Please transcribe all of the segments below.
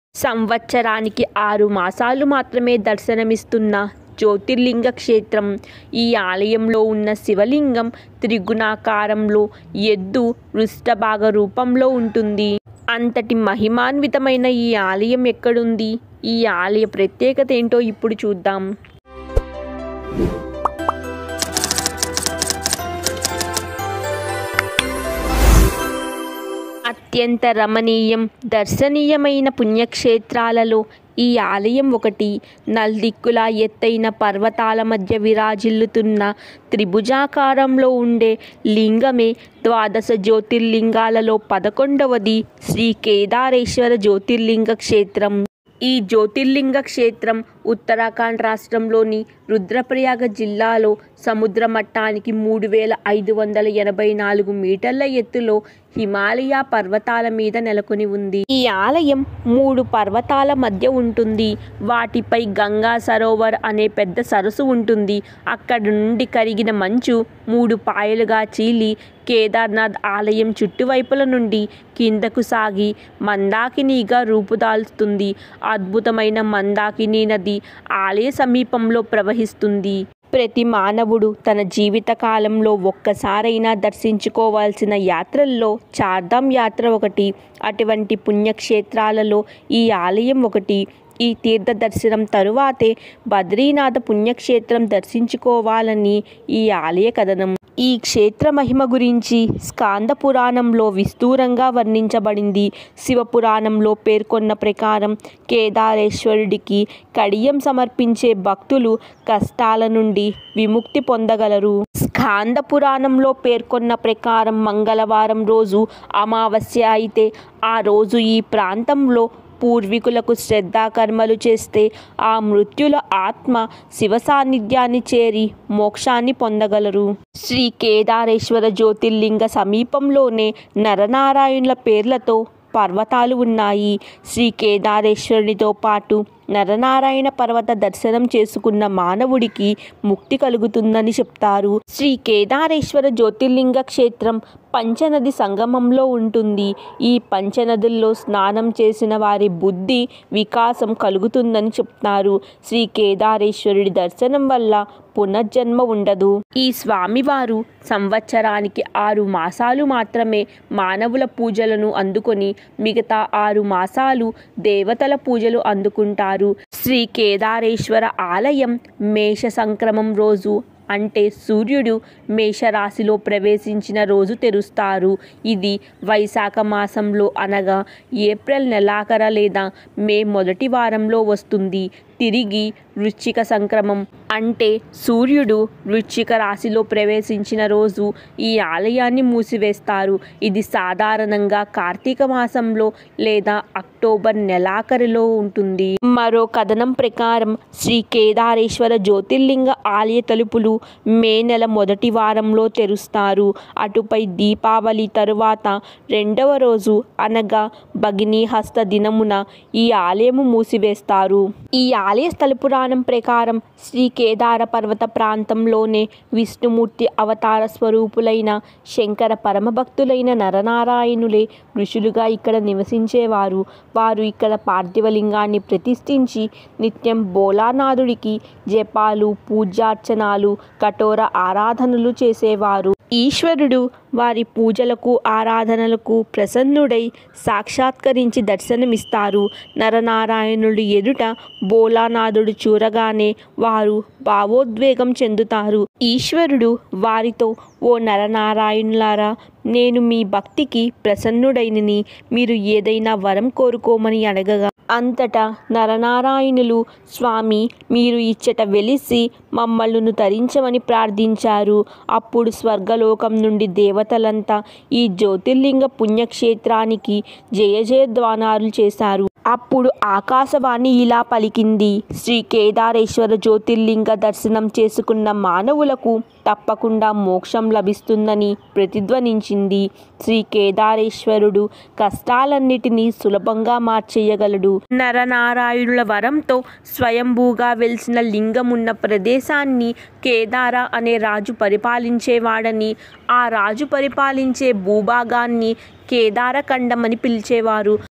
సంవత్సరానికి ఆరు మాసాలు మాత్రమే దర్శనమిస్తున్న జ్యోతిర్లింగ క్షేత్రం ఈ ఆలయంలో ఉన్న శివలింగం త్రిగుణాకారంలో ఎద్దు వృషభాగ రూపంలో ఉంటుంది అంతటి మహిమాన్వితమైన ఈ ఆలయం ఎక్కడుంది ఈ ఆలయ ప్రత్యేకత ఏంటో ఇప్పుడు చూద్దాం అత్యంత రమణీయం దర్శనీయమైన పుణ్యక్షేత్రాలలో ఈ ఆలయం ఒకటి నల్దిక్కుల ఎత్తైన పర్వతాల మధ్య విరాజిల్లుతున్న త్రిభుజాకారంలో ఉండే లింగమే ద్వాదశ జ్యోతిర్లింగాలలో పదకొండవది శ్రీ కేదారేశ్వర జ్యోతిర్లింగ క్షేత్రం ఈ జ్యోతిర్లింగ క్షేత్రం ఉత్తరాఖండ్ రాష్ట్రంలోని రుద్రప్రయాగ జిల్లాలో సముద్ర మట్టానికి మూడు వేల ఐదు వందల ఎనభై నాలుగు మీటర్ల ఎత్తులో హిమాలయ పర్వతాల మీద నెలకొని ఉంది ఈ ఆలయం మూడు పర్వతాల మధ్య ఉంటుంది వాటిపై గంగా సరోవర్ అనే పెద్ద సరస్సు ఉంటుంది అక్కడ నుండి కరిగిన మంచు మూడు పాయలుగా చీలి కేదార్నాథ్ ఆలయం చుట్టువైపుల నుండి కిందకు సాగి మందాకినిగా రూపుదాల్చుతుంది అద్భుతమైన మందాకిని నది ఆలయ సమీపంలో ప్రవహిస్తుంది ప్రతి మానవుడు తన జీవిత కాలంలో ఒక్కసారైనా దర్శించుకోవాల్సిన యాత్రల్లో చార్ధామ్ యాత్ర ఒకటి అటువంటి పుణ్యక్షేత్రాలలో ఈ ఆలయం ఒకటి ఈ తీర్థ దర్శనం తరువాతే బద్రీనాథ పుణ్యక్షేత్రం దర్శించుకోవాలని ఈ ఆలయ కథనం ఈ క్షేత్ర మహిమ గురించి స్కాంద పురాణంలో విస్తూరంగా వర్ణించబడింది శివపురాణంలో పేర్కొన్న ప్రకారం కేదారేశ్వరుడికి కడియం సమర్పించే భక్తులు కష్టాల నుండి విముక్తి పొందగలరు స్కాంద పురాణంలో పేర్కొన్న ప్రకారం మంగళవారం రోజు అమావాస్య అయితే ఆ రోజు ఈ ప్రాంతంలో పూర్వీకులకు శ్రద్ధాకర్మలు చేస్తే ఆ మృత్యుల ఆత్మ శివ సాన్నిధ్యాన్ని చేరి మోక్షాన్ని పొందగలరు శ్రీ కేదారేశ్వర జ్యోతిర్లింగ సమీపంలోనే నరనారాయణుల పేర్లతో పర్వతాలు ఉన్నాయి శ్రీ కేదారేశ్వరునితో పాటు నరనారాయణ పర్వత దర్శనం చేసుకున్న మానవుడికి ముక్తి కలుగుతుందని చెప్తారు శ్రీ కేదారేశ్వర జ్యోతిర్లింగ క్షేత్రం పంచనది సంగమంలో ఉంటుంది ఈ పంచనదుల్లో స్నానం చేసిన వారి బుద్ధి వికాసం కలుగుతుందని చెప్తారు శ్రీ కేదారేశ్వరుడి దర్శనం వల్ల పునర్జన్మ ఉండదు ఈ స్వామివారు సంవత్సరానికి ఆరు మాసాలు మాత్రమే మానవుల పూజలను అందుకొని మిగతా ఆరు మాసాలు దేవతల పూజలు అందుకుంటారు శ్రీ కేదారేశ్వర ఆలయం మేష సంక్రమం రోజు అంటే సూర్యుడు మేషరాశిలో ప్రవేశించిన రోజు తెరుస్తారు ఇది వైశాఖ మాసంలో అనగా ఏప్రిల్ నెలాఖర లేదా మే మొదటి వారంలో వస్తుంది తిరిగి వృశ్చిక సంక్రమం అంటే సూర్యుడు వృశ్చిక రాశిలో ప్రవేశించిన రోజు ఈ ఆలయాన్ని మూసివేస్తారు ఇది సాధారణంగా కార్తీక మాసంలో లేదా అక్టోబర్ నెలాఖరులో ఉంటుంది మరో కథనం ప్రకారం శ్రీ కేదారేశ్వర జ్యోతిర్లింగ ఆలయ తలుపులు మే నెల మొదటి వారంలో తెరుస్తారు అటుపై దీపావళి తరువాత రెండవ రోజు అనగా భగినీ హస్త దినమున ఈ ఆలయము మూసివేస్తారు ఈ ఆలయ స్థల పురాణం ప్రకారం శ్రీ కేదార పర్వత ప్రాంతంలోనే విష్ణుమూర్తి అవతార స్వరూపులైన శంకర పరమభక్తులైన నరనారాయణులే ఋషులుగా ఇక్కడ నివసించేవారు వారు ఇక్కడ పార్థివలింగాన్ని ప్రతిష్ఠించి నిత్యం బోలానాథుడికి జపాలు పూజార్చనాలు కఠోర ఆరాధనలు చేసేవారు ఈశ్వరుడు వారి పూజలకు ఆరాధనలకు ప్రసన్నుడై సాక్షాత్కరించి దర్శనమిస్తారు నరనారాయణుడి ఎదుట బోలానాథుడు చూరగానే వారు భావోద్వేగం చెందుతారు ఈశ్వరుడు వారితో ఓ నరనారాయణులారా నేను మీ భక్తికి ప్రసన్నుడైనని మీరు ఏదైనా వరం కోరుకోమని అడగగా అంతటా నరనారాయణులు స్వామి మీరు ఇచ్చట వెలిసి మమ్మల్ని తరించమని ప్రార్థించారు అప్పుడు స్వర్గలోకం నుండి దేవతలంతా ఈ జ్యోతిర్లింగ పుణ్యక్షేత్రానికి జయ జయధ్వానాలు చేశారు అప్పుడు ఆకాశవాణి ఇలా పలికింది శ్రీ కేదారేశ్వర జ్యోతిర్లింగ దర్శనం చేసుకున్న మానవులకు తప్పకుండా మోక్షం లభిస్తుందని ప్రతిధ్వనించింది శ్రీ కేదారేశ్వరుడు కష్టాలన్నిటినీ సులభంగా మార్చేయగలడు నరనారాయణుల వరంతో స్వయంభూగా వెలిసిన లింగమున్న ప్రదేశాన్ని కేదార అనే రాజు పరిపాలించేవాడని ఆ రాజు పరిపాలించే భూభాగాన్ని కేదారఖండమని పిలిచేవారు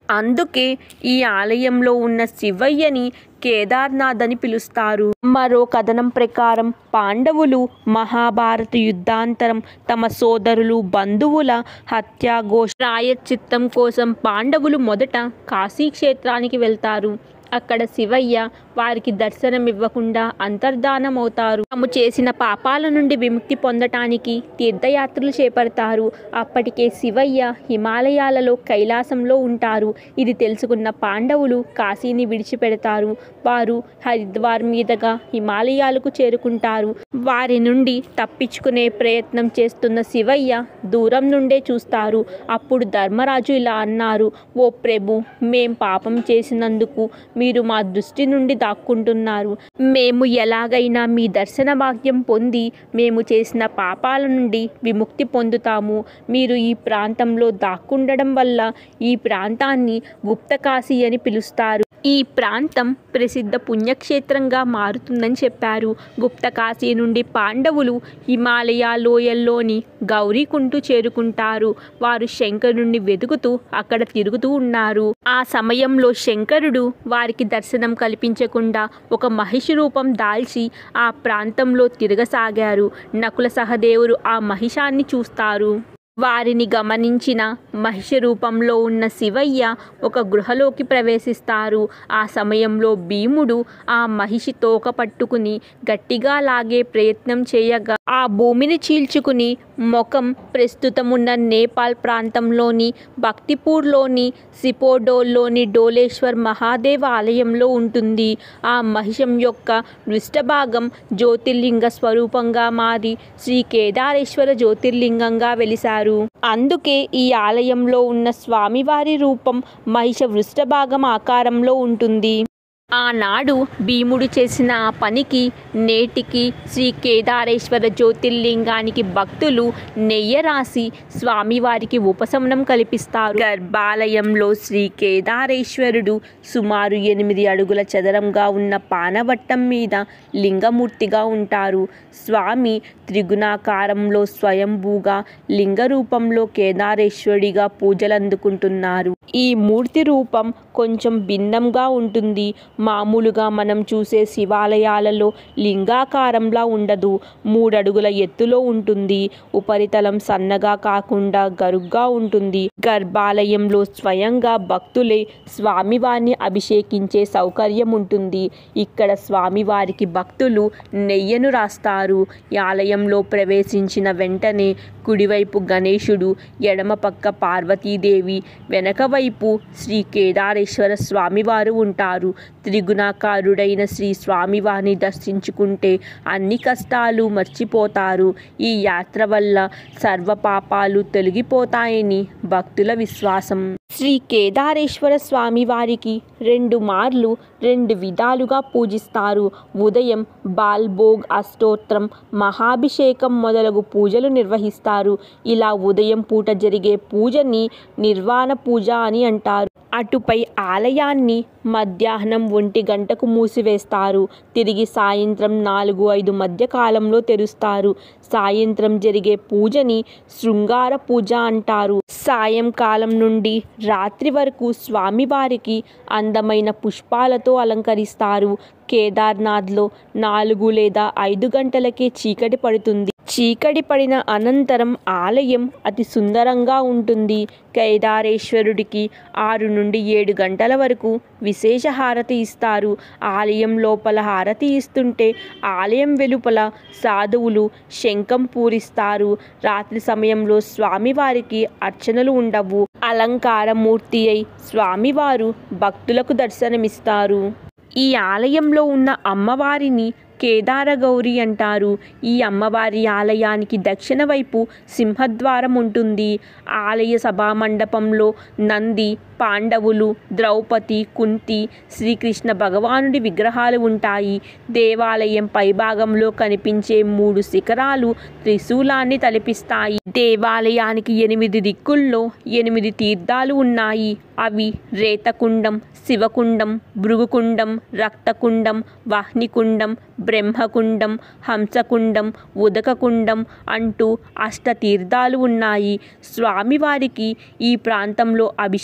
అందుకే ఈ ఆలయంలో ఉన్న శివయ్యని కేదార్నాథ్ అని పిలుస్తారు మరో కథనం ప్రకారం పాండవులు మహాభారత యుద్ధాంతరం తమ సోదరులు బంధువుల హత్యాఘోష ప్రాయశ్చిత్తం కోసం పాండవులు మొదట కాశీ క్షేత్రానికి వెళ్తారు అక్కడ శివయ్య వారికి దర్శనమివ్వకుండా అంతర్ధానమవుతారు తాము చేసిన పాపాల నుండి విముక్తి పొందటానికి తీర్థయాత్రలు చేపడతారు అప్పటికే శివయ్య హిమాలయాలలో కైలాసంలో ఉంటారు ఇది తెలుసుకున్న పాండవులు కాశీని విడిచిపెడతారు వారు హరిద్వార్ మీదుగా హిమాలయాలకు చేరుకుంటారు వారి నుండి తప్పించుకునే ప్రయత్నం చేస్తున్న శివయ్య దూరం నుండే చూస్తారు అప్పుడు ధర్మరాజు ఇలా అన్నారు ఓ ప్రభు మేం పాపం చేసినందుకు మీరు మా దృష్టి నుండి దాక్కుంటున్నారు మేము ఎలాగైనా మీ దర్శన భాగ్యం పొంది మేము చేసిన పాపాల నుండి విముక్తి పొందుతాము మీరు ఈ ప్రాంతంలో దాక్కుండడం వల్ల ఈ ప్రాంతాన్ని గుప్తకాశీ అని పిలుస్తారు ఈ ప్రాంతం ప్రసిద్ధ పుణ్యక్షేత్రంగా మారుతుందని చెప్పారు గుప్తకాశీ నుండి పాండవులు హిమాలయ లోయల్లోని గౌరీకుంటూ చేరుకుంటారు వారు శంకరుణ్ణి వెతుకుతూ అక్కడ తిరుగుతూ ఉన్నారు ఆ సమయంలో శంకరుడు వారికి దర్శనం కల్పించకుండా ఒక మహిషి రూపం దాల్చి ఆ ప్రాంతంలో తిరగసాగారు నకుల సహదేవుడు ఆ మహిషాన్ని చూస్తారు వారిని గమనించిన మహిష రూపంలో ఉన్న శివయ్య ఒక గృహలోకి ప్రవేశిస్తారు ఆ సమయంలో భీముడు ఆ మహిషి తోక పట్టుకుని గట్టిగా లాగే ప్రయత్నం చేయగా ఆ భూమిని చీల్చుకుని ముఖం ప్రస్తుతమున్న నేపాల్ ప్రాంతంలోని భక్తిపూర్లోని సిపోడోల్లోని డోలేశ్వర్ మహాదేవ ఆలయంలో ఉంటుంది ఆ మహిషం యొక్క పృష్ఠభాగం జ్యోతిర్లింగ స్వరూపంగా మారి శ్రీ కేదారేశ్వర జ్యోతిర్లింగంగా వెలిశారు అందుకే ఈ ఆలయంలో ఉన్న స్వామివారి రూపం మహిష వృష్ఠభాగం ఆకారంలో ఉంటుంది ఆనాడు భీముడు చేసిన ఆ పనికి నేటికి శ్రీ కేదారేశ్వర జ్యోతిర్లింగానికి భక్తులు నెయ్య రాసి స్వామివారికి ఉపశమనం కల్పిస్తారు గర్భాలయంలో శ్రీ కేదారేశ్వరుడు సుమారు ఎనిమిది అడుగుల చదరంగా ఉన్న పానవట్టం మీద లింగమూర్తిగా ఉంటారు స్వామి త్రిగుణాకారంలో స్వయంభూగా లింగ రూపంలో కేదారేశ్వరుడిగా పూజలందుకుంటున్నారు ఈ మూర్తి రూపం కొంచెం భిన్నంగా ఉంటుంది మామూలుగా మనం చూసే శివాలయాలలో లింగాకారంలా ఉండదు మూడడుగుల ఎత్తులో ఉంటుంది ఉపరితలం సన్నగా కాకుండా గరుగ్గా ఉంటుంది గర్భాలయంలో స్వయంగా భక్తులే స్వామివారిని అభిషేకించే సౌకర్యం ఉంటుంది ఇక్కడ స్వామివారికి భక్తులు నెయ్యను రాస్తారు ఈ ఆలయంలో ప్రవేశించిన వెంటనే కుడివైపు గణేశుడు ఎడమ పక్క పార్వతీదేవి వెనక వైపు శ్రీ కేదారేశ్వర స్వామివారు ఉంటారు త్రిగుణాకారుడైన శ్రీ స్వామివారిని దర్శించుకుంటే అన్ని కష్టాలు మర్చిపోతారు ఈ యాత్ర వల్ల సర్వ పాపాలు తొలగిపోతాయని భక్తుల విశ్వాసం శ్రీ కేదారేశ్వర స్వామి వారికి రెండు మార్లు రెండు విధాలుగా పూజిస్తారు ఉదయం బాల్భోగ్ అష్టోత్రం మహాభిషేకం మొదలగు పూజలు నిర్వహిస్తారు ఇలా ఉదయం పూట జరిగే పూజని నిర్వాణ పూజ అని అంటారు అటుపై ఆలయాన్ని మధ్యాహ్నం ఒంటి గంటకు మూసివేస్తారు తిరిగి సాయంత్రం నాలుగు ఐదు మధ్య కాలంలో తెరుస్తారు సాయంత్రం జరిగే పూజని శృంగార పూజ అంటారు సాయంకాలం నుండి రాత్రి వరకు స్వామివారికి అందమైన పుష్పాలతో అలంకరిస్తారు కేదార్నాథ్లో నాలుగు లేదా ఐదు గంటలకే చీకటి పడుతుంది చీకటి పడిన అనంతరం ఆలయం అతి సుందరంగా ఉంటుంది కేదారేశ్వరుడికి ఆరు నుండి ఏడు గంటల వరకు విశేష హారతి ఇస్తారు ఆలయం లోపల హారతి ఇస్తుంటే ఆలయం వెలుపల సాధువులు శంఖం పూరిస్తారు రాత్రి సమయంలో స్వామివారికి అర్చనలు ఉండవు అలంకారమూర్తి అయి స్వామివారు భక్తులకు దర్శనమిస్తారు ఈ ఆలయంలో ఉన్న అమ్మవారిని కేదారగౌరి అంటారు ఈ అమ్మవారి ఆలయానికి దక్షిణ వైపు సింహద్వారం ఉంటుంది ఆలయ సభామండపంలో నంది పాండవులు ద్రౌపది కుంతి శ్రీకృష్ణ భగవానుడి విగ్రహాలు ఉంటాయి దేవాలయం పైభాగంలో కనిపించే మూడు శిఖరాలు త్రిశూలాన్ని తలపిస్తాయి దేవాలయానికి ఎనిమిది దిక్కుల్లో ఎనిమిది తీర్థాలు ఉన్నాయి అవి రేతకుండం శివకుండం భృగుకుండం రక్తకుండం వాహ్నికుండం బ్రహ్మకుండం హంసకుండం ఉదకకుండం అంటూ అష్ట తీర్థాలు ఉన్నాయి స్వామివారికి ఈ ప్రాంతంలో అభిషేకించి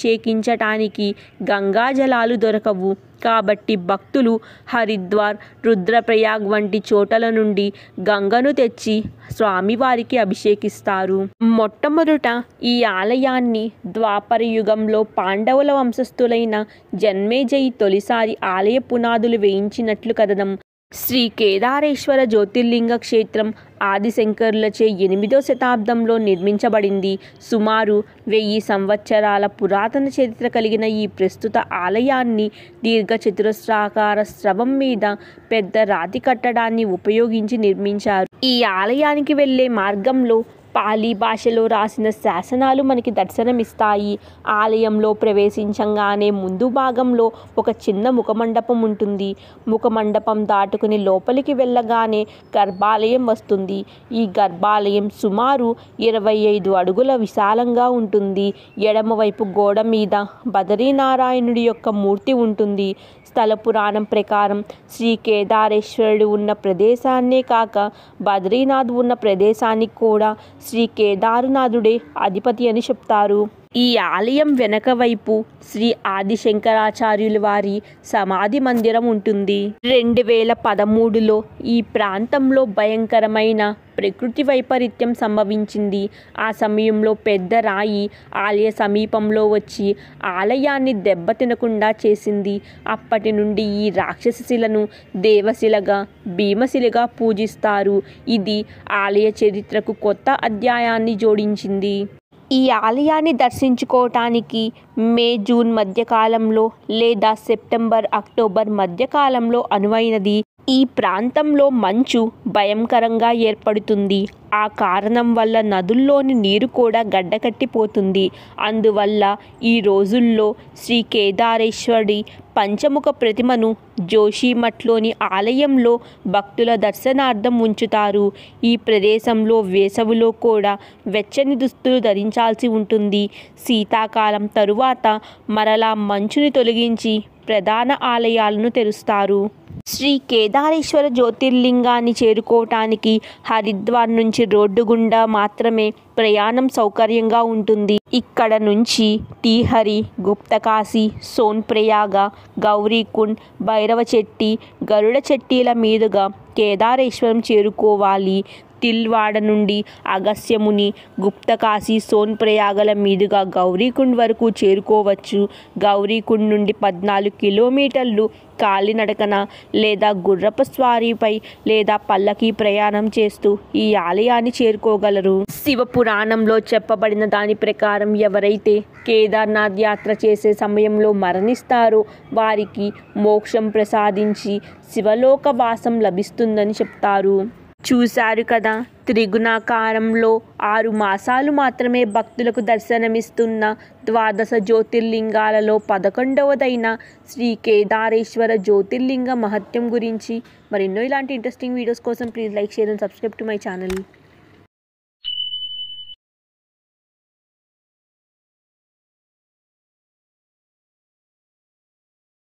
సేవించటానికి గంగా జలాలు దొరకవు కాబట్టి భక్తులు హరిద్వార్ రుద్రప్రయాగ్ వంటి చోటల నుండి గంగను తెచ్చి స్వామివారికి అభిషేకిస్తారు మొట్టమొదట ఈ ఆలయాన్ని ద్వాపర యుగంలో పాండవుల వంశస్థులైన జన్మేజయి తొలిసారి ఆలయ పునాదులు వేయించినట్లు కథనం శ్రీ కేదారేశ్వర జ్యోతిర్లింగ క్షేత్రం ఆదిశంకరులచే ఎనిమిదో శతాబ్దంలో నిర్మించబడింది సుమారు వెయ్యి సంవత్సరాల పురాతన చరిత్ర కలిగిన ఈ ప్రస్తుత ఆలయాన్ని దీర్ఘచతురస్రాకార స్రవం మీద పెద్ద రాతి కట్టడాన్ని ఉపయోగించి నిర్మించారు ఈ ఆలయానికి వెళ్ళే మార్గంలో పాలీ భాషలో రాసిన శాసనాలు మనకి దర్శనమిస్తాయి ఆలయంలో ప్రవేశించంగానే ముందు భాగంలో ఒక చిన్న ముఖమండపం ఉంటుంది ముఖమండపం దాటుకుని లోపలికి వెళ్ళగానే గర్భాలయం వస్తుంది ఈ గర్భాలయం సుమారు ఇరవై ఐదు అడుగుల విశాలంగా ఉంటుంది ఎడమవైపు గోడ మీద బదరీనారాయణుడి యొక్క మూర్తి ఉంటుంది స్థల పురాణం ప్రకారం శ్రీ కేదారేశ్వరుడు ఉన్న ప్రదేశాన్నే కాక బద్రీనాథ్ ఉన్న ప్రదేశానికి కూడా శ్రీ కేదారనాథుడే అధిపతి అని చెప్తారు ఈ ఆలయం వెనక వైపు శ్రీ ఆదిశంకరాచార్యుల వారి సమాధి మందిరం ఉంటుంది రెండు వేల పదమూడులో ఈ ప్రాంతంలో భయంకరమైన ప్రకృతి వైపరీత్యం సంభవించింది ఆ సమయంలో పెద్ద రాయి ఆలయ సమీపంలో వచ్చి ఆలయాన్ని దెబ్బతినకుండా చేసింది అప్పటి నుండి ఈ రాక్షసశిలను దేవశిలగా భీమశిలగా పూజిస్తారు ఇది ఆలయ చరిత్రకు కొత్త అధ్యాయాన్ని జోడించింది ఈ ఆలయాన్ని దర్శించుకోవటానికి మే జూన్ మధ్యకాలంలో లేదా సెప్టెంబర్ అక్టోబర్ మధ్యకాలంలో అనువైనది ఈ ప్రాంతంలో మంచు భయంకరంగా ఏర్పడుతుంది ఆ కారణం వల్ల నదుల్లోని నీరు కూడా గడ్డకట్టిపోతుంది అందువల్ల ఈ రోజుల్లో శ్రీ కేదారేశ్వరి పంచముఖ ప్రతిమను జోషిమఠ్లోని ఆలయంలో భక్తుల దర్శనార్థం ఉంచుతారు ఈ ప్రదేశంలో వేసవిలో కూడా వెచ్చని దుస్తులు ధరించాల్సి ఉంటుంది శీతాకాలం తరువాత మరలా మంచుని తొలగించి ప్రధాన ఆలయాలను తెరుస్తారు శ్రీ కేదారేశ్వర జ్యోతిర్లింగాన్ని చేరుకోవటానికి హరిద్వార్ నుంచి రోడ్డు గుండా మాత్రమే ప్రయాణం సౌకర్యంగా ఉంటుంది ఇక్కడ నుంచి టీహరి గుప్తకాశి సోన్ప్రయాగ గౌరీకుండ్ భైరవ చెట్టి గరుడ చెట్టీల మీదుగా కేదారేశ్వరం చేరుకోవాలి తిల్వాడ నుండి అగస్యముని గుప్తకాశి సోన్ప్రయాగల మీదుగా గౌరీకుండ్ వరకు చేరుకోవచ్చు గౌరీకుండ్ నుండి పద్నాలుగు కిలోమీటర్లు కాలినడకన లేదా గుర్రపు స్వారీపై లేదా పల్లకి ప్రయాణం చేస్తూ ఈ ఆలయాన్ని చేరుకోగలరు శివ పురాణంలో చెప్పబడిన దాని ప్రకారం ఎవరైతే కేదార్నాథ్ యాత్ర చేసే సమయంలో మరణిస్తారో వారికి మోక్షం ప్రసాదించి శివలోక వాసం లభిస్తుందని చెప్తారు చూశారు కదా త్రిగుణాకారంలో ఆరు మాసాలు మాత్రమే భక్తులకు దర్శనమిస్తున్న ద్వాదశ జ్యోతిర్లింగాలలో పదకొండవదైన శ్రీ కేదారేశ్వర జ్యోతిర్లింగ మహత్యం గురించి మరెన్నో ఇలాంటి ఇంట్రెస్టింగ్ వీడియోస్ కోసం please like share and subscribe to my channel